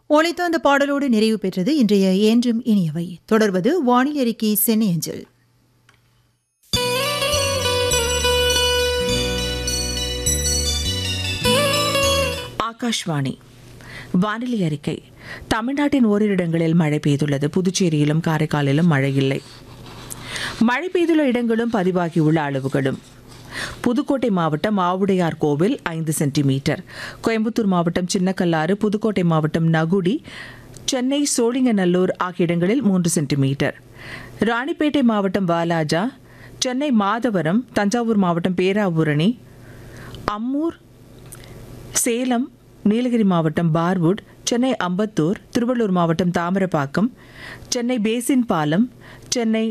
ஒளித்த அந்த பாடலோடு நிறைவு பெற்றது இன்றைய என்றும் இனியவை தொடர்வது வானிலை அறிக்கை சென்னை அஞ்சல் ஆகாஷ்வாணி வானிலை அறிக்கை தமிழ்நாட்டின் ஓரிரு இடங்களில் மழை பெய்துள்ளது புதுச்சேரியிலும் காரைக்காலிலும் மழை இல்லை மழை பெய்துள்ள இடங்களும் பதிவாகியுள்ள அளவுகளும் புதுக்கோட்டை மாவட்டம் ஆவுடையார் கோவில் ஐந்து சென்டிமீட்டர் கோயம்புத்தூர் மாவட்டம் சின்னக்கல்லாறு புதுக்கோட்டை மாவட்டம் நகுடி சென்னை சோழிங்கநல்லூர் ஆகிய இடங்களில் மூன்று சென்டிமீட்டர் ராணிப்பேட்டை மாவட்டம் வாலாஜா சென்னை மாதவரம் தஞ்சாவூர் மாவட்டம் பேராவூரணி அம்மூர் சேலம் நீலகிரி மாவட்டம் பார்வுட் சென்னை அம்பத்தூர் திருவள்ளூர் மாவட்டம் தாமிரபாக்கம் சென்னை பேசின் பாலம் சென்னை